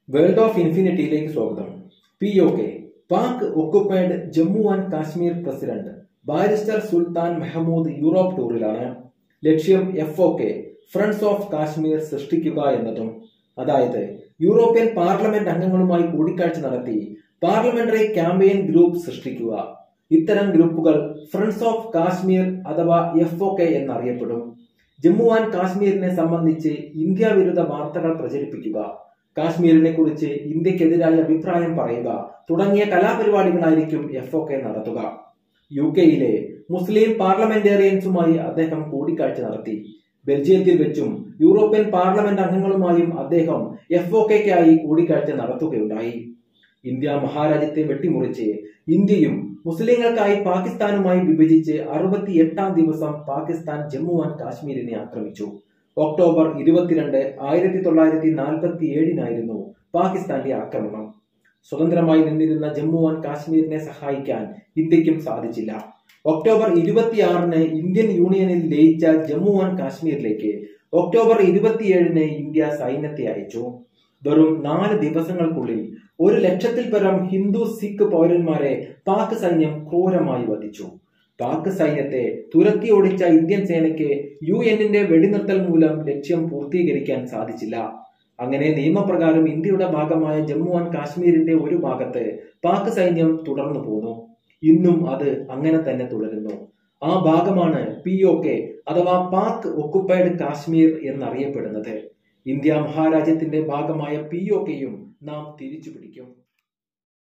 world of ഇൻഫിനിറ്റിയിലേക്ക് സ്വാഗതം P O K Pak occupied Jammu and Kashmir president barrister Sultan Mehmood Europe ടൂറിലാണ് ലക്ഷ്യം F O K friends of Kashmir സൃഷ്ടിക്കുക എന്നതും അതായത് യൂറോപ്യൻ പാർലമെന്റ് അംഗങ്ങളുമായി കൂടിക്കാഴ്ച നടത്തി പാർലമെന്ററി ക്യാമ്പയിൻ ഗ്രൂപ്പ് സൃഷ്ടിക്കുക ഇത്തരം ഗ്രൂപ്പുകൾ ഫ്രണ്ട്സ് ഓഫ് കാശ്മീർ അഥവാ എഫ് ഒ കെ എന്നറിയപ്പെടും ജമ്മു ആൻഡ് കാശ്മീരിനെ സംബന്ധിച്ച് ഇന്ത്യ വിരുദ്ധ വാർത്തകൾ പ്രചരിപ്പിക്കുക കാശ്മീരിനെ കുറിച്ച് ഇന്ത്യക്കെതിരായ അഭിപ്രായം പറയുക തുടങ്ങിയ കലാപരിപാടികളായിരിക്കും എഫ് ഒ കെ നടത്തുക യു കെയിലെ മുസ്ലിം പാർലമെന്റേറിയൻസുമായി അദ്ദേഹം കൂടിക്കാഴ്ച നടത്തി ബെൽജിയത്തിൽ വെച്ചും യൂറോപ്യൻ പാർലമെന്റ് അംഗങ്ങളുമായും അദ്ദേഹം എഫ് ഒ കെക്കായി കൂടിക്കാഴ്ച നടത്തുകയുണ്ടായി ഇന്ത്യ മഹാരാജ്യത്തെ വെട്ടിമുറിച്ച് ഇന്ത്യയും മുസ്ലിങ്ങൾക്കായി പാകിസ്ഥാനുമായി വിഭജിച്ച് അറുപത്തി എട്ടാം ദിവസം പാകിസ്ഥാൻ ജമ്മു ആൻഡ് കാശ്മീരിനെ ആക്രമിച്ചു ഒക്ടോബർ ഇരുപത്തിരണ്ട് ആയിരത്തി തൊള്ളായിരത്തി നാൽപ്പത്തി ഏഴിനായിരുന്നു പാകിസ്ഥാന്റെ ആക്രമണം സ്വതന്ത്രമായി നിന്നിരുന്ന ജമ്മു ആൻഡ് കാശ്മീരിനെ സഹായിക്കാൻ ഇന്ത്യക്കും സാധിച്ചില്ല ഒക്ടോബർ ഇരുപത്തിയാറിന് ഇന്ത്യൻ യൂണിയനിൽ ലയിച്ച ജമ്മു ആൻഡ് കാശ്മീരിലേക്ക് ഒക്ടോബർ ഇരുപത്തിയേഴിന് ഇന്ത്യ സൈന്യത്തെ അയച്ചു വെറും നാല് ദിവസങ്ങൾക്കുള്ളിൽ ഒരു ലക്ഷത്തിൽ പരം ഹിന്ദു സിഖ് പൗരന്മാരെ പാക് സൈന്യം ക്രൂരമായി വധിച്ചു പാക് സൈന്യത്തെ തുരത്തി ഓടിച്ച ഇന്ത്യൻ സേനയ്ക്ക് യു എന്നിന്റെ വെടിനിർത്തൽ മൂലം ലക്ഷ്യം പൂർത്തീകരിക്കാൻ സാധിച്ചില്ല അങ്ങനെ നിയമപ്രകാരം ഇന്ത്യയുടെ ഭാഗമായ ജമ്മു ആൻഡ് കാശ്മീരിന്റെ ഒരു ഭാഗത്ത് പാക് സൈന്യം തുടർന്നു പോന്നു ഇന്നും അത് അങ്ങനെ തന്നെ തുടരുന്നു ആ ഭാഗമാണ് പി ഒ കെ അഥവാ പാക് ഒക്കുപ്പൈഡ് കാശ്മീർ എന്നറിയപ്പെടുന്നത് ഇന്ത്യ മഹാരാജ്യത്തിന്റെ ഭാഗമായ പി ഒ കെയും നാം തിരിച്ചു പിടിക്കും